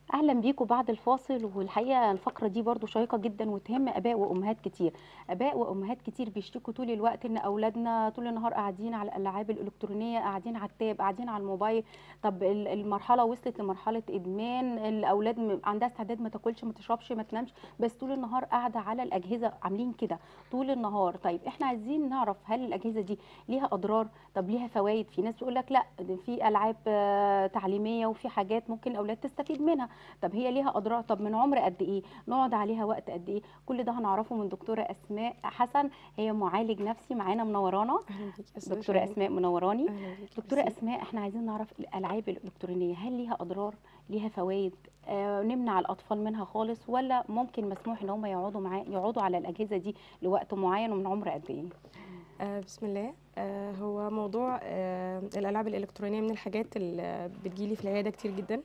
اهلا بيكم بعد الفاصل والحقيقه الفقره دي برضو شيقه جدا وتهم اباء وامهات كتير اباء وامهات كتير بيشتكوا طول الوقت ان اولادنا طول النهار قاعدين على الالعاب الالكترونيه قاعدين على التاب قاعدين على الموبايل طب ال- المرحله وصلت لمرحله ادمان الاولاد م- عندها استعداد ما تاكلش ما تشربش ما تنامش بس طول النهار قاعده على الاجهزه عاملين كده طول النهار طيب احنا عايزين نعرف هل الاجهزه دي ليها اضرار طب ليها فوائد في ناس تقول لك لا ده في العاب آه، تعليميه وفي حاجات ممكن الاولاد تستفيد منها طب هي ليها اضرار طب من عمر قد ايه نقعد عليها وقت قد ايه كل ده هنعرفه من دكتوره اسماء حسن هي معالج نفسي معانا منورانا اهلا بيك يا أستاذة دكتوره شيماء. اسماء منوراني اهلا بيك دكتوره ميرسي. اسماء احنا عايزين نعرف الالعاب الالكترونيه هل ليها اضرار ليها فوائد آه نمنع الاطفال منها خالص ولا ممكن مسموح ان هم يقعدوا معاه يقعدوا على الاجهزه دي لوقت معين ومن عمر قد ايه آه بسم الله آه هو موضوع آه الالعاب الالكترونيه من الحاجات اللي بتجيلي في العياده كتير جدا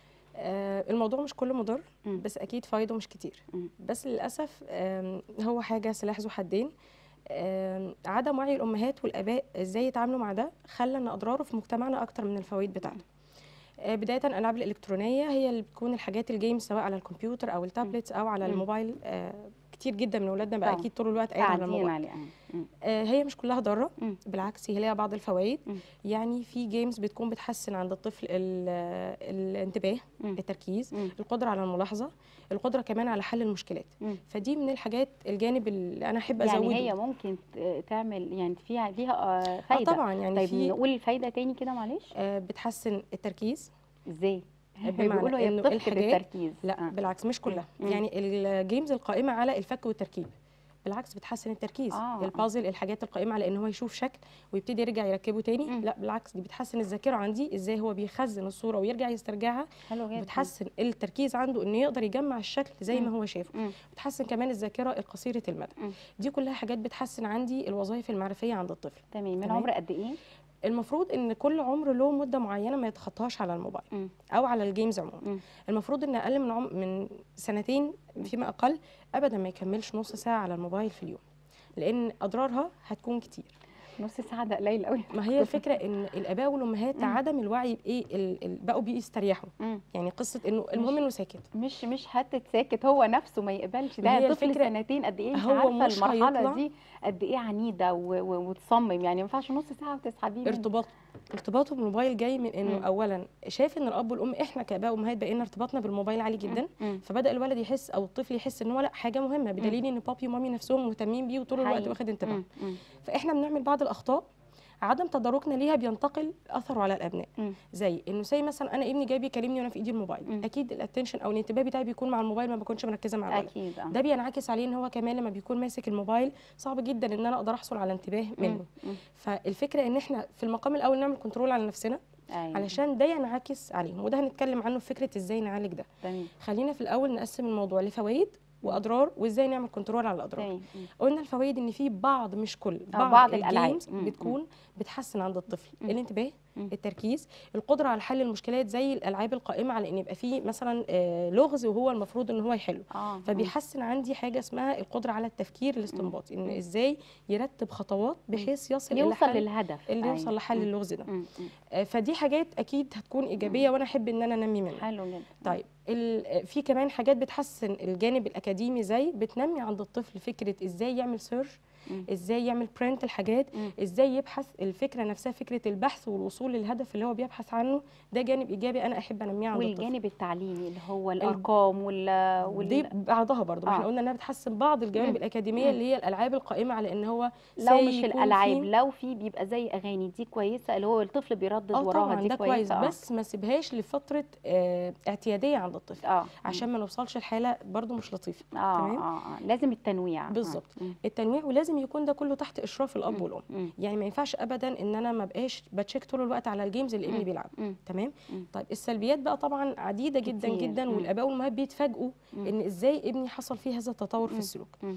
آه الموضوع مش كله مضر مم. بس اكيد فايده مش كتير مم. بس للاسف آم، هو حاجه سلاح ذو حدين آم، عدم وعي الامهات والاباء ازاي يتعاملوا مع ده خلى ان اضراره في مجتمعنا اكتر من الفوائد بتاعته آه، بدايه الالعاب الالكترونيه هي اللي بتكون الحاجات الجيم سواء على الكمبيوتر او التابلت او على مم. الموبايل آه، كتير جدا من اولادنا بقى طبعاً. اكيد طول الوقت قاعد على قاعدين الموبايل عليه آه. مم. آه، هي مش كلها ضاره مم. بالعكس هي ليها بعض الفوائد مم. يعني في جيمز بتكون بتحسن عند الطفل ال- الانتباه مم. التركيز مم. القدره على الملاحظه القدره كمان على حل المشكلات مم. فدي من الحاجات الجانب اللي انا احب ازوده يعني هي ممكن ت- تعمل يعني فيها ليها آه، اه فايده طبعا يعني طيب في نقول الفايده تاني كده معلش آه بتحسن التركيز ازاي بمعنى بيقولوا هي إنه بتفقد الحاجات- التركيز لا آه. بالعكس مش كلها مم. يعني الجيمز القائمه على الفك والتركيب بالعكس بتحسن التركيز آه. البازل الحاجات القائمه على ان هو يشوف شكل ويبتدي يرجع يركبه تاني مم. لا بالعكس دي بتحسن الذاكره عندي ازاي هو بيخزن الصوره ويرجع يسترجعها حلو جدا بتحسن التركيز عنده انه يقدر يجمع الشكل زي ما مم. هو شافه مم. بتحسن كمان الذاكره القصيره المدى مم. دي كلها حاجات بتحسن عندي الوظائف المعرفيه عند الطفل تمام من تمام. عمر قد ايه المفروض ان كل عمر له مده معينه ما يتخطاهاش على الموبايل مم. او على الجيمز عموما مم. المفروض ان اقل من عم من سنتين فيما اقل ابدا ما يكملش نص ساعه على الموبايل في اليوم لان اضرارها هتكون كتير نص ساعه ده قليل قوي ما هي الفكره ان الاباء والامهات مم. عدم الوعي بايه ال- ال- بقوا بيستريحوا مم. يعني قصه انه المهم انه ساكت مش مش حته ساكت هو نفسه ما يقبلش ما هي ده طفل الفكرة سنتين قد ايه انت هو عارفه مش المرحله هيطلع- دي قد ايه عنيده و- و- وتصمم يعني ما ينفعش نص ساعه وتسحبيه منه. ارتباط ارتباطه بالموبايل جاي من انه مم. اولا شايف ان الاب والام احنا كاباء وامهات بقينا ارتباطنا بالموبايل عالي جدا مم. فبدا الولد يحس او الطفل يحس ان هو لا حاجه مهمه بدليل ان بابي ومامي نفسهم مهتمين بيه وطول الوقت حقيقي. واخد انتباه مم. مم. فاحنا بنعمل بعض الاخطاء عدم تداركنا ليها بينتقل اثره على الابناء مم. زي انه زي مثلا انا ابني جاي بيكلمني وانا في ايدي الموبايل مم. اكيد الاتنشن او الانتباه بتاعي بيكون مع الموبايل ما بكونش مركزه مع الولد اكيد آه. ده بينعكس عليه ان هو كمان لما بيكون ماسك الموبايل صعب جدا ان انا اقدر احصل على انتباه منه مم. فالفكره ان احنا في المقام الاول نعمل كنترول على نفسنا أيوة. علشان ده ينعكس عليهم وده هنتكلم عنه في فكره ازاي نعالج ده تمام خلينا في الاول نقسم الموضوع لفوائد واضرار وازاي نعمل كنترول على الاضرار تمام مم. قلنا الفوائد ان في بعض مش كل آه، بعض, بعض الألعاب. الجيمز مم، بتكون بتحسن عند الطفل مم. الانتباه مم. التركيز القدره على حل المشكلات زي الالعاب القائمه على ان يبقى فيه مثلا آه، لغز وهو المفروض ان هو يحله اه فبيحسن عندي حاجه اسمها القدره على التفكير الاستنباطي ان مم. ازاي يرتب خطوات بحيث يصل الى يوصل حل للهدف اللي أيوة. يوصل لحل مم. اللغز ده مم. مم. آه، فدي حاجات اكيد هتكون ايجابيه وانا احب ان انا انمي منها حلو جدا طيب ال- في كمان حاجات بتحسن الجانب الاكاديمي زي بتنمي عند الطفل فكره ازاي يعمل سيرش مم. ازاي يعمل برنت الحاجات مم. ازاي يبحث الفكره نفسها فكره البحث والوصول للهدف اللي هو بيبحث عنه ده جانب ايجابي انا احب انميه عند الطفل والجانب التعليمي اللي هو الارقام وال وال دي بعضها برضه آه. احنا قلنا انها بتحسن بعض الجوانب مم. الاكاديميه مم. اللي هي الالعاب القائمه على ان هو لو زي مش يكون الالعاب في- لو في بيبقى زي اغاني دي كويسه اللي هو الطفل بيردد اه وراها طبعا دي ده كويس كويسه آه. بس ما سيبهاش لفتره آه اعتياديه عند الطفل اه عشان ما نوصلش لحاله برضه مش لطيفه اه تمام اه اه لازم التنويع آه. بالظبط. مم. التنويع ولازم يكون ده كله تحت اشراف الاب مم. والام مم. يعني ما ينفعش ابدا ان انا ما بقاش بتشيك طول الوقت على الجيمز اللي ابني مم. بيلعب مم. تمام مم. طيب السلبيات بقى طبعا عديده جدا كتير. جدا مم. والاباء والامهات بيتفاجئوا مم. ان ازاي ابني حصل فيه هذا التطور في مم. السلوك مم.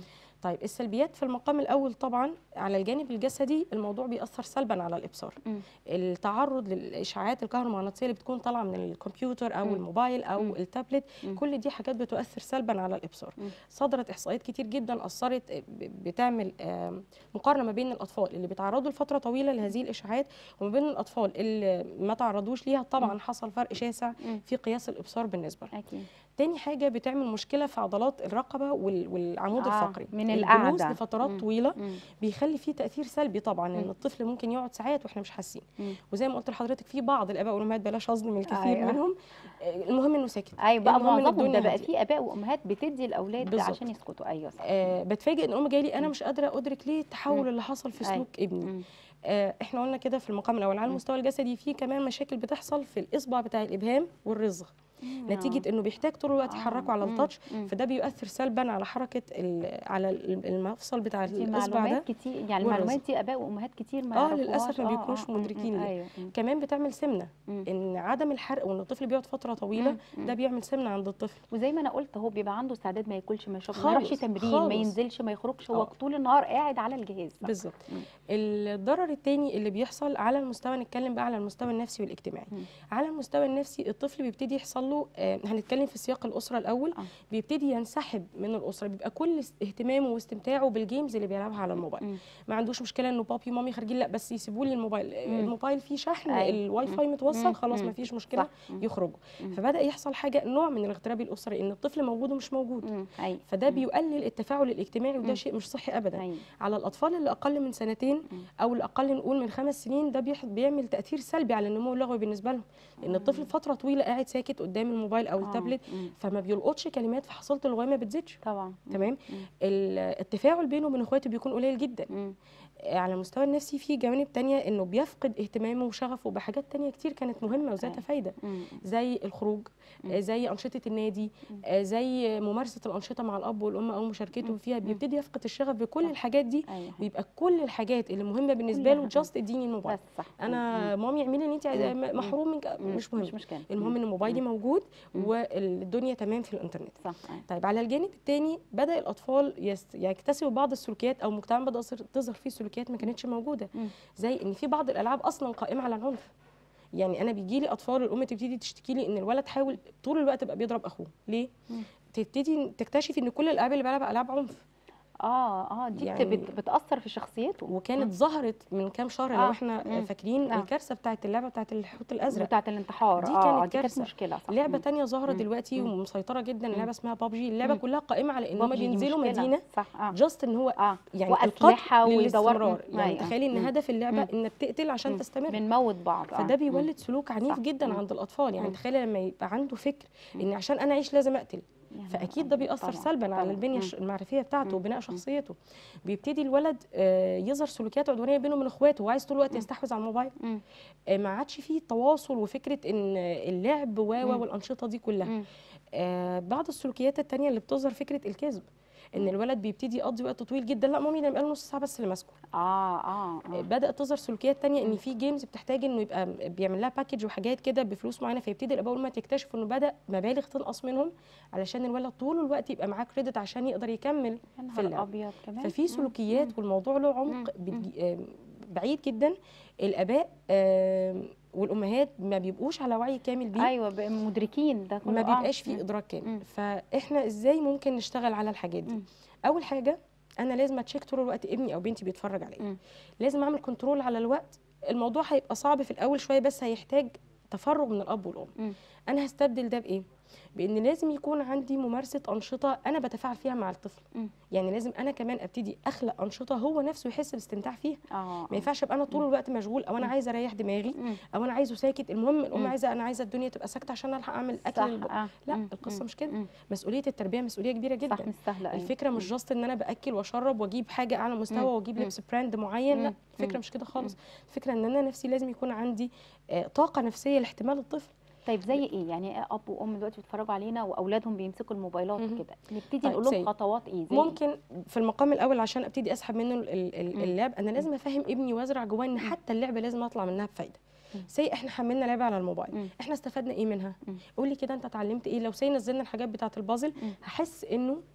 طيب السلبيات في المقام الاول طبعا على الجانب الجسدي الموضوع بيأثر سلبا على الابصار مم. التعرض للاشعاعات الكهرومغناطيسيه اللي بتكون طالعه من الكمبيوتر او مم. الموبايل او مم. التابلت مم. كل دي حاجات بتؤثر سلبا على الابصار مم. صدرت احصائيات كتير جدا اثرت ب- بتعمل آم، مقارنه ما بين الاطفال اللي بيتعرضوا لفتره طويله لهذه الاشعاعات وما بين الاطفال اللي ما تعرضوش ليها طبعا مم. حصل فرق شاسع مم. في قياس الابصار بالنسبه لهم اكيد تاني حاجه بتعمل مشكله في عضلات الرقبه وال- والعمود آه، الفقري من الجلوس القعدة. لفترات مم. طويله مم. بيخلي فيه تاثير سلبي طبعا ان مم. الطفل ممكن يقعد ساعات واحنا مش حاسين مم. وزي ما قلت لحضرتك في بعض الاباء والامهات بلاش اظلم الكثير أيوة. منهم آه، المهم انه ساكت ايوه بقى المهم إن معظمهم ده الدنيا بقى هادية. في اباء وامهات بتدي الاولاد بالظبط. عشان يسكتوا ايوه صح آه بتفاجئ ان ام جايه لي انا مم. مش قادره ادرك ليه التحول مم. اللي حصل في أيوة. سلوك ابني مم. آه احنا قلنا كده في المقام الاول على مم. المستوى الجسدي في كمان مشاكل بتحصل في الاصبع بتاع الابهام والرزغ نتيجه انه بيحتاج طول الوقت آه. يحركه على مم. التاتش مم. فده بيؤثر سلبا على حركه ال- على ال- المفصل بتاع دي الاصبع ده معلومات كتير يعني والرزق. المعلومات دي اباء وامهات كتير ما آه، يعرفوهاش. للأسف ما بيكونوش مم، مدركين مم، ليه. ايوه مم. كمان بتعمل سمنه مم. ان عدم الحرق وان الطفل بيقعد فتره طويله مم. مم. ده بيعمل سمنه عند الطفل وزي ما انا قلت هو بيبقى عنده استعداد ما ياكلش ما يشربش ما يروحش خالص، تمرين ما خالص. ينزلش ما يخرجش هو آه. طول النهار قاعد على الجهاز بقى. بالظبط مم. الضرر التاني اللي بيحصل على المستوى نتكلم بقى على المستوى النفسي والاجتماعي مم. على المستوى النفسي الطفل بيبتدي يحصل له آه هنتكلم في سياق الاسره الاول آه. بيبتدي ينسحب من الاسره بيبقى كل اس- اهتمامه واستمتاعه بالجيمز اللي بيلعبها على الموبايل مم. ما عندوش مشكله انه بابي ومامي خارجين لا بس يسيبوا لي الموبايل مم. الموبايل فيه شحن أيوة. الواي فاي مم. متوصل خلاص مم. ما فيش مشكله صح. مم. يخرجوا مم. فبدا يحصل حاجه نوع من الاغتراب الاسري ان الطفل موجود ومش موجود مم. ايوه فده مم. بيقلل التفاعل الاجتماعي وده مم. شيء مش صحي ابدا ايوه على الاطفال اللي اقل من سنتين مم. او اللي اقل نقول من خمس سنين ده بيح- بيعمل تاثير سلبي على النمو اللغوي بالنسبه لهم لان الطفل فتره طويله قاعد ساكت قدام الموبايل او آه. التابلت مم. فما بيلقطش كلمات فحصيله اللغويه ما بتزيدش طبعا مم. تمام مم. ال- التفاعل بينه وبين اخواته بيكون قليل جدا مم. على المستوى النفسي في جوانب تانية انه بيفقد اهتمامه وشغفه بحاجات تانية كتير كانت مهمه وذات أيوة. فايده مم. زي الخروج مم. آه، زي انشطه النادي مم. آه، زي ممارسه الانشطه مع الاب والام او مشاركته مم. فيها مم. بيبتدي يفقد الشغف بكل صح. الحاجات دي ايوه ويبقى كل الحاجات اللي مهمه بالنسبه له كلها. جاست اديني الموبايل بس صح انا مامي اعملي اللي انت عايزاه مم. م- محروم من ك- مم. مش مهم مش مشكله المهم ان موبايلي موجود مم. والدنيا تمام في الانترنت صح أيوة. طيب على الجانب الثاني بدا الاطفال يست... يكتسبوا بعض السلوكيات او المجتمع بدا يصير- تظهر فيه سلوكيات ما كانتش موجوده مم. زي ان في بعض الالعاب اصلا قائمه على العنف يعني انا بيجي لي اطفال الام تبتدي تشتكي لي ان الولد حاول طول الوقت يبقى بيضرب اخوه ليه مم. تبتدي تكتشفي ان كل الالعاب اللي بيلعبها العاب عنف اه اه دي يعني- يعني بت بتاثر في شخصيته وكانت ظهرت من كام شهر لو آه، احنا مم، فاكرين نعم. الكارثه بتاعت اللعبه بتاعت الحوت الازرق بتاعه الانتحار دي اه كانت دي كانت كارثة. مشكله صح لعبه مم. تانية ظاهره مم. دلوقتي مم. ومسيطره جدا مم. لعبه اسمها بابجي اللعبه مم. كلها قائمه على ان هم بابجي دي بينزلوا مشكلة. مدينه صح اه جاست ان هو اه يعني واسلحه القتل ويدوروا للاستمرار يعني أيوة. تخيلي ان مم. هدف اللعبه مم. انك تقتل عشان مم. تستمر بنموت بعض آه. فده مم. بيولد سلوك عنيف صح. جدا مم. عند الاطفال يعني مم. تخيلي لما يبقى عنده فكر مم. ان عشان انا اعيش لازم اقتل يعني فاكيد ده آه، بيأثر طبعاً، سلبا على طبعاً. البنيه مم. الش- المعرفيه بتاعته مم. وبناء مم. شخصيته بيبتدي الولد آه، يظهر سلوكيات عدوانيه بينه وبين اخواته وعايز طول الوقت مم. يستحوذ على الموبايل مم. آه، ما عادش فيه تواصل وفكره ان اللعب و مم. والانشطه دي كلها مم. آه، بعض السلوكيات التانية اللي بتظهر فكره الكذب ان الولد بيبتدي يقضي وقت طويل جدا لا مامي ده بقى نص ساعه بس اللي ماسكه اه اه آه، اه بدات تظهر سلوكيات تانية ان مم. في جيمز بتحتاج انه يبقى بيعمل لها باكج وحاجات كده بفلوس معينه فيبتدي الاباء والامهات يكتشفوا انه بدا مبالغ تنقص منهم علشان الولد طول الوقت يبقى معاه كريدت عشان يقدر يكمل يا في نهار اللعب. ابيض كمان ففي مم. سلوكيات مم. والموضوع له عمق مم. بتجي- آه، بعيد جدا الاباء آه، والامهات ما بيبقوش على وعي كامل بيه ايوه بقى مدركين ده كله ما آه. بيبقاش فيه مم. ادراك كامل مم. فاحنا ازاي ممكن نشتغل على الحاجات دي مم. اول حاجه انا لازم اتشيك طول الوقت ابني او بنتي بيتفرج عليا مم. لازم اعمل كنترول على الوقت الموضوع هيبقى صعب في الاول شويه بس هيحتاج تفرغ من الاب والام مم. انا هستبدل ده بايه بان لازم يكون عندي ممارسه انشطه انا بتفاعل فيها مع الطفل مم. يعني لازم انا كمان ابتدي اخلق انشطه هو نفسه يحس بالاستمتاع فيها اه ما ينفعش ابقى انا طول الوقت مشغول او انا مم. عايزه اريح دماغي مم. او انا عايزه ساكت المهم الام مم. عايزه انا عايزه الدنيا تبقى ساكته عشان الحق اعمل اكل صح للب... آه. لا مم. القصه مم. مش كده مم. مسؤوليه التربيه مسؤوليه كبيره جدا صح مش سهله أيوة. الفكره مش مم. جاست ان انا باكل واشرب واجيب حاجه اعلى مستوى مم. واجيب مم. لبس براند معين لا مم. الفكره مم. مش كده خالص الفكره ان انا نفسي لازم يكون عندي آه، طاقه نفسيه لاحتمال الطفل طيب زي ايه يعني إيه اب وام دلوقتي بيتفرجوا علينا واولادهم بيمسكوا الموبايلات مهم. وكده نبتدي طيب نقول لهم زي- خطوات ايه زي ممكن في المقام الاول عشان ابتدي اسحب منه ال- ال- مم. اللعب انا لازم افهم ابني وازرع جواه ان مم. حتى اللعبه لازم اطلع منها بفايده مم. سي احنا حملنا لعبه على الموبايل مم. احنا استفدنا ايه منها مم. قول لي كده انت اتعلمت ايه لو سي نزلنا الحاجات بتاعه البازل مم. هحس انه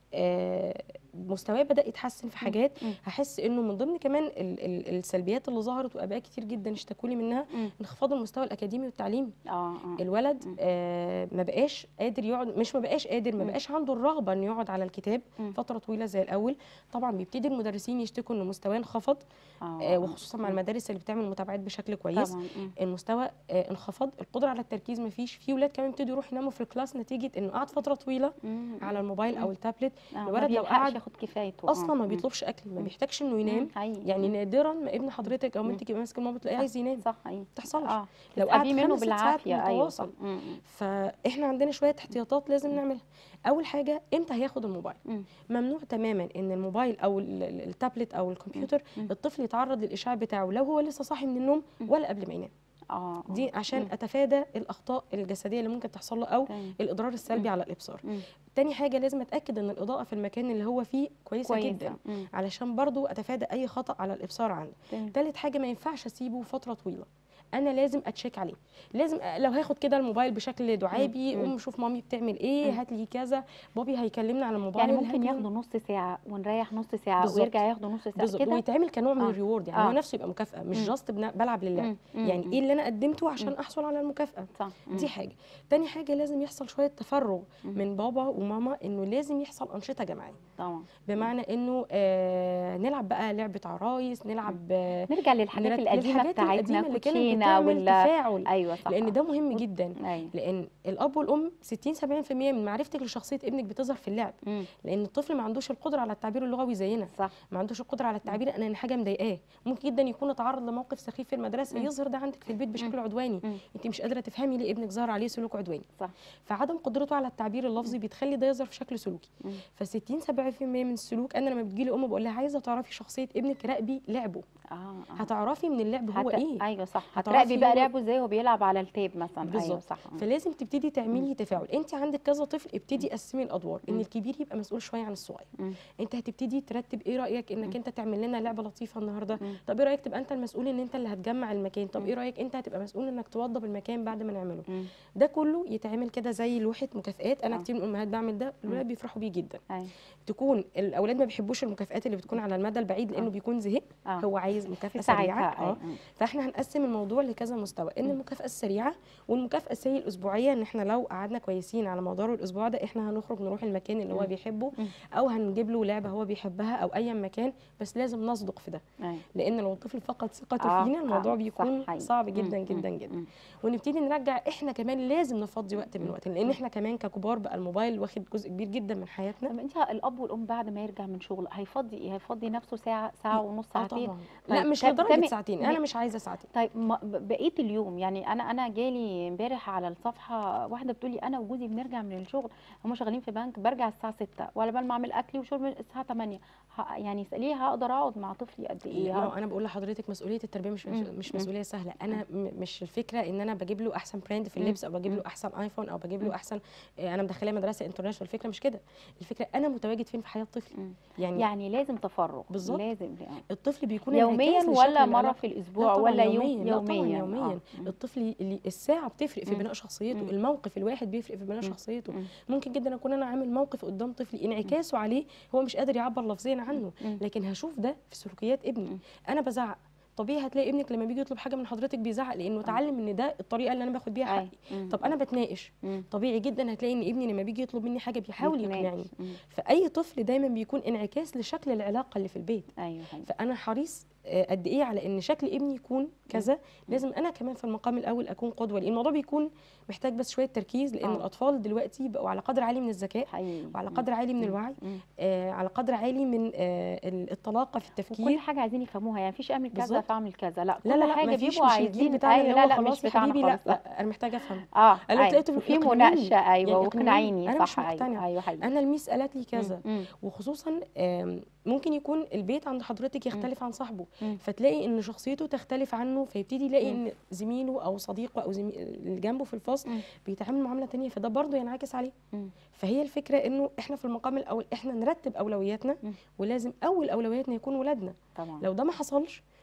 آه، مستواه بدا يتحسن في حاجات مم. هحس انه من ضمن كمان ال- ال- السلبيات اللي ظهرت واباء كتير جدا اشتكوا لي منها مم. انخفاض المستوى الاكاديمي والتعليمي اه اه الولد مم. آه ما بقاش قادر يقعد مش ما بقاش قادر ما مم. بقاش عنده الرغبه انه يقعد على الكتاب مم. فتره طويله زي الاول طبعا بيبتدي المدرسين يشتكوا ان مستواه انخفض آه وخصوصا مع المدارس اللي بتعمل متابعات بشكل كويس طبعا مم. المستوى آه انخفض القدره على التركيز ما فيش في ولاد كمان ابتدوا يروحوا يناموا في الكلاس نتيجه انه قعد فتره طويله مم. على الموبايل او مم. التابلت آه، ما الولد لو بيلحقش قعد ياخد كفايته آه. اصلا ما مم. بيطلبش اكل ما مم. بيحتاجش انه ينام مم. حقيقي. يعني مم. نادرا ما ابن حضرتك او مم. بنتك يبقى ماسك الموبايل تلاقيه صح. عايز ينام صح حقيقي ما بتحصلش اه لو لو قعد منه خمس ست ساعات بالعافيه ايوه متواصل صح مم. فاحنا عندنا شويه احتياطات لازم نعملها اول حاجه امتى هياخد الموبايل مم. ممنوع تماما ان الموبايل او ال- ال- التابلت او الكمبيوتر مم. الطفل يتعرض للاشعاع بتاعه لو هو لسه صاحي من النوم مم. ولا قبل ما ينام اه آه. دي عشان مم. اتفادى الاخطاء الجسديه اللي ممكن تحصل له او تمام. الاضرار السلبي مم. على الابصار مم. تاني حاجه لازم اتاكد ان الاضاءه في المكان اللي هو فيه كويسه, كويسه جدا مم. علشان برضو اتفادى اي خطا على الابصار عنده تمام. تالت حاجه ما ينفعش اسيبه فتره طويله انا لازم اتشيك عليه لازم أ- لو هاخد كده الموبايل بشكل دعابي مم. قوم شوف مامي بتعمل ايه مم. هات لي كذا بابي هيكلمنا على الموبايل يعني هات ممكن لي- ياخدوا نص ساعه ونريح نص ساعه بالظبط. ويرجع ياخدوا نص ساعه بالظبط كده ويتعمل كنوع من آه. الريورد يعني هو آه. نفسه يبقى مكافاه مش مم. جاست بلعب للعب مم. مم. يعني مم. ايه اللي انا قدمته عشان مم. احصل على المكافاه صح مم. دي حاجه تاني حاجه لازم يحصل شويه تفرغ مم. من بابا وماما انه لازم يحصل انشطه جماعيه طبعا بمعنى انه آه نلعب بقى لعبه عرايس نلعب آه نرجع للحاجات نرت- القديمه للحاجات بتاعتنا القديمه اللي كانت كوتشينه بتعمل ولا تفاعل ايوه صح لان آه. ده مهم جدا ايوه لان الاب والام 60 70% من معرفتك لشخصيه ابنك بتظهر في اللعب مم. لان الطفل ما عندوش القدره على التعبير اللغوي زينا صح ما عندوش القدره على التعبير ان حاجه مضايقاه ممكن جدا يكون اتعرض لموقف سخيف في المدرسه مم. يظهر ده عندك في البيت بشكل عدواني مم. انت مش قادره تفهمي ليه ابنك ظهر عليه سلوك عدواني صح فعدم قدرته على التعبير اللفظي بيتخلي ده يظهر في شكل سلوكي مم. ف 60 70% من السلوك انا لما بتجي لي ام بقول لها عايزه تعرفي شخصيه ابنك راقبي لعبه اه آه. هتعرفي من اللعب هو هت... ايه ايوه صح هتعرفي هتراقبي بقى هو- لعبه ازاي وهو بيلعب على التاب مثلا ايوه بالظبط. صح آه. فلازم تبتدي تعملي تفاعل انت عندك كذا طفل ابتدي قسمي الادوار ان مم. الكبير يبقى مسؤول شويه عن الصغير مم. انت هتبتدي ترتب ايه رايك انك مم. انت تعمل لنا لعبه لطيفه النهارده مم. طب ايه رايك تبقى انت المسؤول ان انت اللي هتجمع المكان طب مم. ايه رايك انت هتبقى مسؤول انك توضب المكان بعد ما نعمله مم. ده كله يتعمل كده زي لوحه مكافئات انا آه. كتير من الامهات بعمل ده الولاد بيفرحوا بيه جدا ايوه تكون الاولاد ما بيحبوش المكافئات اللي بتكون على المدى البعيد لانه آه. بيكون زهق اه هو عايز في مكافاه سريعه ساعتها اه أيوة. فاحنا هنقسم الموضوع لكذا مستوى ان مم. المكافاه السريعه والمكافاه السي الاسبوعيه ان احنا لو قعدنا كويسين على مدار الاسبوع ده احنا هنخرج نروح المكان اللي هو مم. بيحبه مم. او هنجيب له لعبه هو بيحبها او اي مكان بس لازم نصدق في ده ايوه لان لو الطفل فقد ثقته آه، فينا الموضوع آه، بيكون صح، حقيقي. صعب مم، جدا مم، جدا جدا مم. ونبتدي نرجع احنا كمان لازم نفضي وقت من مم. وقت لان احنا كمان ككبار بقى الموبايل واخد جزء كبير جدا من حياتنا طب انت الاب والام بعد ما يرجع من شغل هيفضي ايه هيفضي نفسه ساعه ساعه ونص اه ساعتين طبعا طيب، لا مش طب لدرجه تعمل- ساعتين م- انا مش عايزه ساعتين طيب ما ب- بقيه اليوم يعني انا انا جالي امبارح على الصفحه واحده بتقولي انا وجوزي بنرجع من الشغل هم شغالين في بنك برجع الساعه 6 ولا بال ما اعمل اكلي وشرب الساعه 8 ه- يعني اساليه هقدر اقعد مع طفلي قد ايه ما هو هقدر- انا بقول لحضرتك مسؤوليه التربيه مش مم. مش مم. مسؤوليه سهله انا م- مش الفكره ان انا بجيب له احسن براند في اللبس او بجيب مم. له احسن ايفون او بجيب مم. له احسن آه، انا مدخلاه مدرسه انترناشونال الفكره مش كده الفكره انا متواجد فين في حياه طفلي مم. يعني, يعني لازم تفرغ بالظبط. لازم يعني. الطفل بيكون يوميا انعكاس لشكل ولا مره العلاقة. في لا الاسبوع طبعاً ولا يوم يوميا لا طبعا يوميا يوميا آه. مم. الطفل اللي الساعه بتفرق في مم. بناء شخصيته مم. الموقف الواحد بيفرق في بناء مم. شخصيته مم. ممكن جدا اكون انا عامل موقف قدام طفلي انعكاسه عليه هو مش قادر يعبر لفظيا عنه مم. لكن هشوف ده في سلوكيات ابني مم. انا بزعق طبيعي هتلاقي ابنك لما بيجي يطلب حاجه من حضرتك بيزعق لانه اتعلم ان ده الطريقه اللي انا باخد بيها أي. حقي مم. طب انا بتناقش مم. طبيعي جدا هتلاقي ان ابني لما بيجي يطلب مني حاجه بيحاول يتناقش. يقنعني مم. فاي طفل دايما بيكون انعكاس لشكل العلاقه اللي في البيت ايوه حقيقي. فانا حريص آه، قد ايه على ان شكل ابني يكون كذا لازم انا كمان في المقام الاول اكون قدوه لان الموضوع بيكون محتاج بس شويه تركيز لان آه. الاطفال دلوقتي بقوا على قدر عالي من الذكاء حقيقي وعلى مم. قدر عالي من مم. الوعي مم. آه على قدر عالي من آه ال- الطلاقه في وكل التفكير حاجه عايزين يفهموها يعني مفيش اعمل كذا بالظبط. فاعمل كذا لا كل لا لا لا حاجه مفيش بيبقوا مش الجيل عايزين بتاعنا أيوة اللي لا هو لا خلاص مش يا بتاعنا حبيبي لا, خالص لا لا انا محتاجه افهم اه قال له أيوة. تلاقيته وفي اقنعيني. مناقشه ايوه يعني واقنعيني أنا مش صح ايوه مقتنعة. ايوه حقيقي انا الميس قالت لي مم. كذا مم. وخصوصا آم، ممكن يكون البيت عند حضرتك يختلف عن صاحبه مم. فتلاقي ان شخصيته تختلف عنه فيبتدي يلاقي مم. ان زميله او صديقه او زميل اللي جنبه في الفصل مم. بيتعامل معامله تانية فده برضه ينعكس عليه مم. فهي الفكره انه احنا في المقام الاول احنا نرتب اولوياتنا مم. ولازم اول اولوياتنا يكون ولادنا طبعا لو ده ما حصلش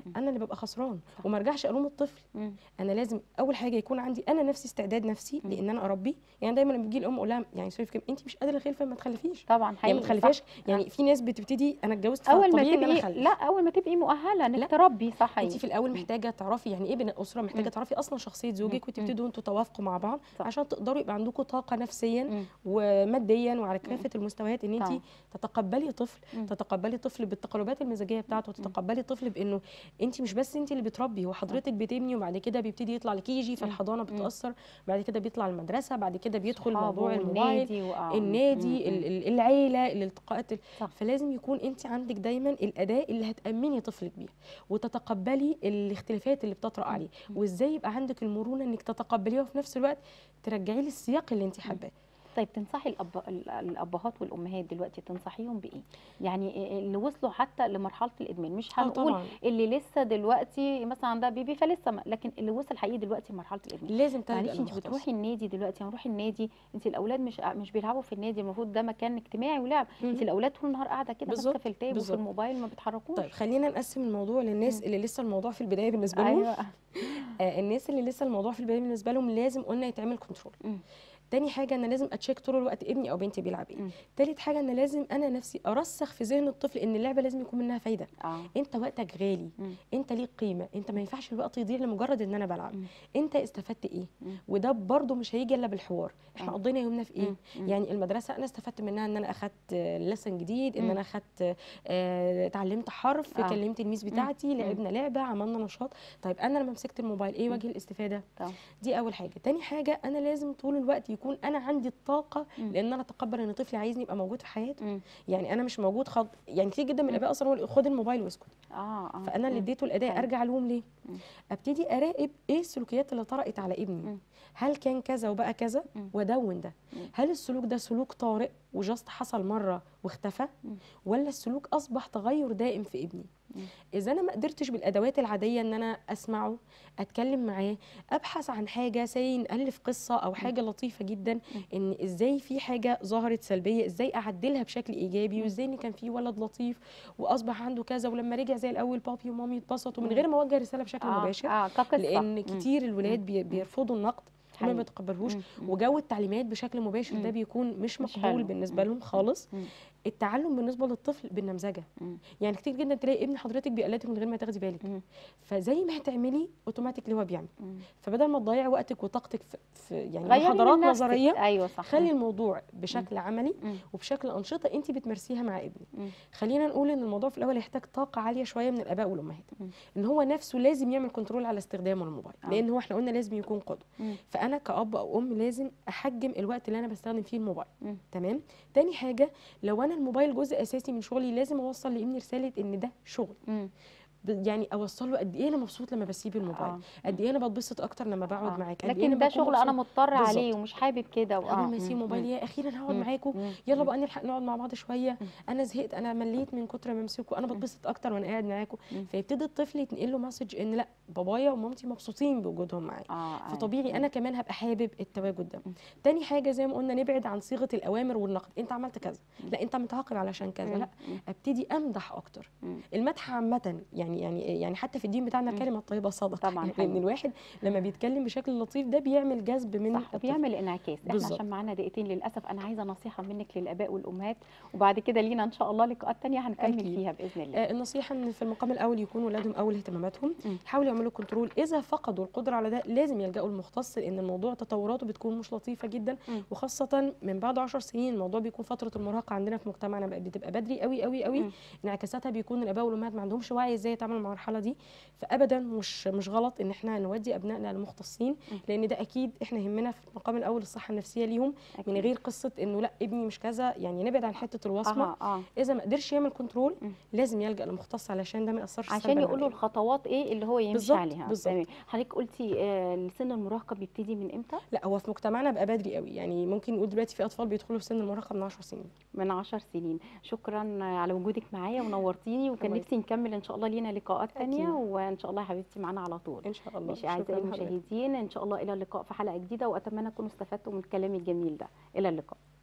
انا اللي ببقى خسران صح. وما ارجعش الوم الطفل مم. انا لازم اول حاجه يكون عندي انا نفسي استعداد نفسي مم. لان انا اربي يعني دايما لما بيجي الام اقول لها يعني سوري في كلمة، انت مش قادره خلفه ما تخلفيش طبعا يعني حقيقي ما صح. تخلفيش يعني في ناس بتبتدي انا اتجوزت اول ما فطبيعي ان انا تبقي اخلف لا اول ما تبقي مؤهله انك لا. تربي صح انت حقيقي في الاول مم. محتاجه تعرفي يعني ايه بناء اسره محتاجه مم. تعرفي اصلا شخصيه زوجك مم. وتبتدوا انتوا توافقوا مع بعض صح. عشان تقدروا يبقى عندكم طاقه نفسيا مم. وماديا وعلى كافه المستويات ان طبعا. انت تتقبلي طفل مم. تتقبلي طفل بالتقلبات المزاجيه بتاعته وتتقبلي طفل بانه انت مش بس انت اللي بتربي هو حضرتك بتبني وبعد كده بيبتدي يطلع لكيجي فالحضانه بتاثر بعد كده بيطلع المدرسه بعد كده بيدخل صحابه موضوع الموبايل والنادي وآه. النادي مم. ال- ال- العيله الالتقاءات ال- صح. فلازم يكون انت عندك دايما الاداه اللي هتامني طفلك بيها وتتقبلي الاختلافات اللي بتطرا عليه وازاي يبقى عندك المرونه انك تتقبليها وفي نفس الوقت ترجعي لي السياق اللي انت حباه طيب تنصحي الأب... ال- الابهات والامهات دلوقتي تنصحيهم بايه يعني اللي وصلوا حتى لمرحله الادمان مش اه هنقول طبعا اللي لسه دلوقتي مثلا عندها بيبي فلسه ما. لكن اللي وصل حقيقي دلوقتي لمرحله الادمان لازم تلجأ معلش انت للمختص. بتروحي النادي دلوقتي هنروح النادي انت الاولاد مش مش بيلعبوا في النادي المفروض ده مكان اجتماعي ولعب انت مهم. الاولاد طول النهار قاعده كده ماسكه بالظبط، في التاب وفي بالظبط. الموبايل ما بيتحركوش طيب خلينا نقسم الموضوع للناس مم. اللي لسه الموضوع في البدايه بالنسبه لهم ايوه آه الناس اللي لسه الموضوع في البدايه بالنسبه لهم لازم قلنا يتعمل كنترول مم. تاني حاجه انا لازم اتشيك طول الوقت ابني او بنتي بيلعب ايه مم. تالت حاجه انا لازم انا نفسي ارسخ في ذهن الطفل ان اللعبه لازم يكون منها فايده اه انت وقتك غالي مم. انت ليك قيمه انت ما ينفعش الوقت يضيع لمجرد ان انا بلعب مم. انت استفدت ايه مم. وده برضو مش هيجي الا بالحوار احنا آه. قضينا يومنا في ايه مم. مم. يعني المدرسه انا استفدت منها ان انا اخدت لسن جديد ان مم. انا اخدت آه، اتعلمت حرف آه. كلمت الميس مم. بتاعتي مم. لعبنا لعبه عملنا نشاط طيب انا لما مسكت الموبايل ايه مم. وجه الاستفاده طبعا. دي اول حاجه تاني حاجه انا لازم طول الوقت يكون انا عندي الطاقه مم. لان انا اتقبل ان طفلي عايزني ابقى موجود في حياته مم. يعني انا مش موجود خد يعني كتير جدا من الاباء اصلا هو اللي خد الموبايل واسكت اه اه فانا اللي مم. اديته الاداء حلو. ارجع الوم ليه مم. ابتدي اراقب ايه السلوكيات اللي طرأت على ابني مم. هل كان كذا وبقى كذا مم. وادون ده مم. هل السلوك ده سلوك طارئ وجاست حصل مره واختفى مم. ولا السلوك اصبح تغير دائم في ابني مم. اذا انا ما قدرتش بالادوات العاديه ان انا اسمعه اتكلم معاه ابحث عن حاجه زي نالف قصه او حاجه لطيفه جدا ان ازاي في حاجه ظهرت سلبيه ازاي اعدلها بشكل ايجابي وازاي ان كان في ولد لطيف واصبح عنده كذا ولما رجع زي الاول بابي ومامي اتبسطوا من مم. غير ما اوجه رساله بشكل آه. مباشر اه كقصه لان مم. كتير الولاد بي- بيرفضوا النقد وما حقيقي. بيتقبلوش مم. مم. وجو التعليمات بشكل مباشر ده مم. بيكون مش مش مقبول حلو. بالنسبه مم. لهم خالص مم. التعلم بالنسبه للطفل بالنمذجه مم. يعني كتير جدا تلاقي ابن حضرتك بيقلدك من غير ما تاخدي بالك مم. فزي ما هتعملي اوتوماتيكلي هو بيعمل مم. فبدل ما تضيعي وقتك وطاقتك في, في يعني غيري من محاضرات نفسك. نظريه ايوه صح خلي الموضوع بشكل عملي مم. وبشكل انشطه انت بتمارسيها مع ابنك مم. خلينا نقول ان الموضوع في الاول يحتاج طاقه عاليه شويه من الاباء والامهات مم. ان هو نفسه لازم يعمل كنترول على استخدامه الموبايل آه. لان هو احنا قلنا لازم يكون قدوه مم. فانا كاب او ام لازم احجم الوقت اللي انا بستخدم فيه الموبايل مم. تمام تاني حاجه لو انا الموبايل جزء اساسي من شغلي لازم اوصل لابني رساله ان ده شغل مم. ب- يعني اوصل له قد ايه انا مبسوط لما بسيب الموبايل آه. قد ايه انا بتبسط اكتر لما بقعد آه. معاك قد إيه لكن أنا ده بكون شغل انا مبسوط. مضطر بالظبط. عليه ومش حابب كده قبل وآه. ما يسيب مم. موبايل يا اخيرا هقعد مم. معاكم مم. يلا مم. بقى نلحق نقعد مع بعض شويه انا زهقت انا مليت من كتر ما امسكه انا بتبسط اكتر وانا قاعد معاكم مم. فيبتدي الطفل يتنقل له مسج ان لا بابايا ومامتي مبسوطين بوجودهم معايا اه آه. فطبيعي انا كمان هبقى حابب التواجد ده مم. تاني حاجه زي ما قلنا نبعد عن صيغه الاوامر والنقد انت عملت كذا لا انت متعاقب علشان كذا مم. لا مم. ابتدي امدح اكتر مم. المدح عامه يعني يعني يعني حتى في الدين بتاعنا مم. الكلمه الطيبه صدقه طبعاً يعني حقيقي. ان الواحد لما بيتكلم بشكل لطيف ده بيعمل جذب من صح الطفل. وبيعمل انعكاس احنا بالظبط. عشان معانا دقيقتين للاسف انا عايزه نصيحه منك للاباء والامهات وبعد كده لينا ان شاء الله لقاءات تانية هنكمل أكيد. فيها باذن الله آه، النصيحه ان في المقام الاول يكون ولادهم اول اهتماماتهم مم. يحاولوا يعملوا كنترول اذا فقدوا القدره على ده لازم يلجأوا المختص لان الموضوع تطوراته بتكون مش لطيفه جدا مم. وخاصه من بعد 10 سنين الموضوع بيكون فتره المراهقه عندنا في مجتمعنا بقى بتبقى بدري قوي قوي قوي مم. انعكاساتها بيكون الاباء والامهات ما عندهمش وعي ازاي يتعاملوا مع المرحله دي فابدا مش مش غلط ان احنا نودي ابنائنا لمختصين مم. لان ده اكيد احنا يهمنا في المقام الاول الصحه النفسيه ليهم من أكيد. غير قصه انه لا ابني مش كذا يعني نبعد عن حته الوصمه اه اه اذا ما قدرش يعمل كنترول مم. لازم يلجا لمختص علشان ده ما ياثرش عشان سلباً يقولوا عليه. الخطوات ايه اللي هو يمشي بالظبط، عليها بالظبط. تمام حضرتك قلتي آه سن المراهقه بيبتدي من امتى لا هو في مجتمعنا بقى بدري قوي يعني ممكن نقول دلوقتي في اطفال بيدخلوا في سن المراهقه من 10 سنين من عشر سنين شكرا على وجودك معايا ونورتيني وكان الله نفسي نكمل ان شاء الله لينا لقاءات تانية أكيد. وان شاء الله يا حبيبتي معانا على طول ان شاء الله ماشي اعزائي شكراً لحضرتك. المشاهدين ان شاء الله الى اللقاء في حلقه جديده واتمنى تكونوا استفدتوا من الكلام الجميل ده الى اللقاء